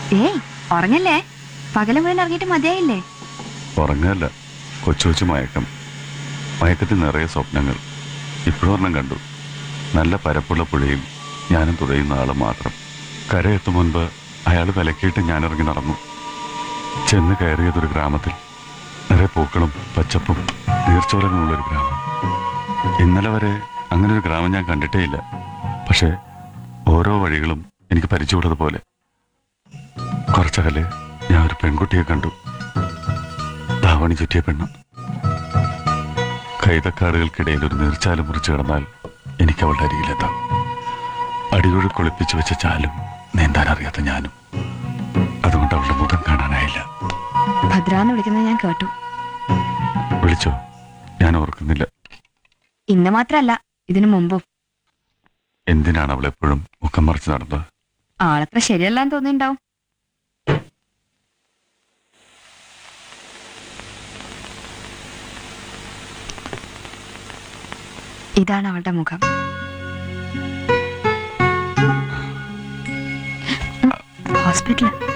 ഏയ് ഉറങ്ങല്ലേ പകല് മുഴുവൻ ഇറങ്ങിയിട്ട് മതിയായില്ലേ ഉറങ്ങല്ല കൊച്ചു കൊച്ചു മയക്കം മയക്കത്തിൽ നിറയെ സ്വപ്നങ്ങൾ ഇപ്പോഴൊരെണ്ണം കണ്ടു നല്ല പരപ്പുള്ള പുഴയും ഞാനും തുഴയുന്ന ആള് മാത്രം കരയെത്തും മുൻപ് അയാൾ വിലക്കിയിട്ട് ഞാൻ ഇറങ്ങി നടന്നു ചെന്ന് കയറിയതൊരു ഗ്രാമത്തിൽ നിറയെ പൂക്കളും പച്ചപ്പും നീർച്ചോലങ്ങളുള്ളൊരു ഗ്രാമം ഇന്നലെ വരെ അങ്ങനെ ഒരു ഗ്രാമം ഞാൻ കണ്ടിട്ടേ ഇല്ല പക്ഷേ ഓരോ വഴികളും എനിക്ക് പരിചയമുള്ളതുപോലെ കുറച്ചകലെ ഞാൻ ഒരു പെൺകുട്ടിയെ കണ്ടു ധാവണി ചുറ്റിയ പെണ്ണ് കൈതക്കാടുകൾക്കിടയിൽ ഒരു നീർച്ചാല് മുറിച്ചു കിടന്നാൽ എനിക്ക് അവളുടെ അരികിലെത്താം അടിയൊഴി കുളിപ്പിച്ചു വെച്ച ചാലും നീന്താൻ അറിയാത്ത ഞാനും അതുകൊണ്ട് അവളുടെ മുഖം കാണാനായില്ല ഭദ്രാന്ന് വിളിക്കുന്നത് ഞാൻ കേട്ടു വിളിച്ചോ ഞാൻ ഓർക്കുന്നില്ല ഇന്ന് മാത്രല്ല ഇതിനു മുമ്പും എന്തിനാണ് അവൾ എപ്പോഴും മുഖം മറിച്ച് നടന്നത് ആളത്ര ശരിയല്ലാന്ന് തോന്നിണ്ടാവും ഇതാണ് അവളുടെ മുഖം ഹോസ്പിറ്റൽ